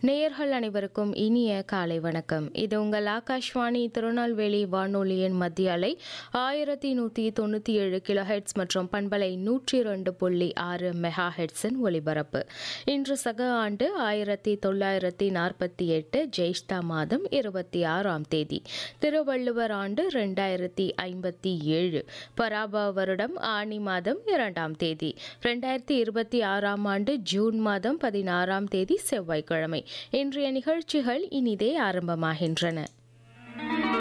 நேயர்கள் அனைவருக்கும் இனிய காலை வணக்கம் இது உங்கள் ஆகாஷ்வாணி திருநெல்வேலி வானொலியின் மத்திய அலை ஆயிரத்தி நூற்றி தொண்ணூற்றி ஏழு கிலோ ஹெட்ஸ் மற்றும் பண்பலை நூற்றி ரெண்டு புள்ளி ஆறு மெகா ஹெட்ஸின் ஒலிபரப்பு இன்று சக ஆண்டு ஆயிரத்தி தொள்ளாயிரத்தி நாற்பத்தி எட்டு ஜெயிஷ்டா மாதம் இருபத்தி ஆறாம் தேதி திருவள்ளுவர் ஆண்டு ரெண்டாயிரத்தி ஐம்பத்தி ஏழு பராபா வருடம் ஆனி மாதம் இரண்டாம் தேதி ரெண்டாயிரத்தி இருபத்தி ஆறாம் ஆண்டு ஜூன் மாதம் பதினாறாம் தேதி செவ்வாய்க்கிழமை இன்றைய நிகழ்ச்சிகள் இனிதே ஆரம்பமாகின்றன